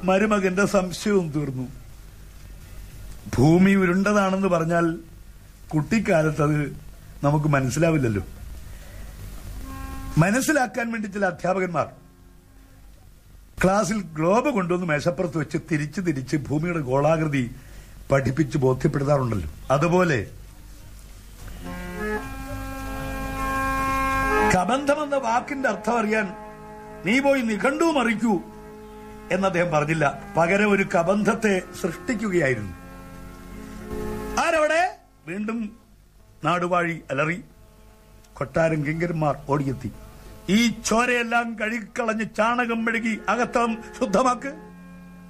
മരുമകന്റെ സംശയവും തീർന്നു ഭൂമി ഉരുണ്ടതാണെന്ന് പറഞ്ഞാൽ കുട്ടിക്കാലത്ത് അത് നമുക്ക് മനസ്സിലാവില്ലല്ലോ മനസ്സിലാക്കാൻ വേണ്ടി ചില അധ്യാപകന്മാർ ക്ലാസ്സിൽ ഗ്ലോബ് കൊണ്ടുവന്ന് മേശപ്പുറത്ത് വെച്ച് തിരിച്ച് തിരിച്ച് ഭൂമിയുടെ ഗോളാകൃതി പഠിപ്പിച്ച് ബോധ്യപ്പെടുത്താറുണ്ടല്ലോ അതുപോലെ കബന്ധം എന്ന വാക്കിന്റെ അർത്ഥം അറിയാൻ നീ പോയി നിഘണ്ടു മറിക്കൂ എന്ന് അദ്ദേഹം പറഞ്ഞില്ല പകരം ഒരു കബന്ധത്തെ സൃഷ്ടിക്കുകയായിരുന്നു ആരവിടെ വീണ്ടും നാടുവാഴി അലറി കൊട്ടാരം കിങ്കരന്മാർ ഓടിയെത്തി ഈ ചോരയെല്ലാം കഴുകിക്കളഞ്ഞ് ചാണകം മെഴുകി അകത്തളം ശുദ്ധമാക്ക്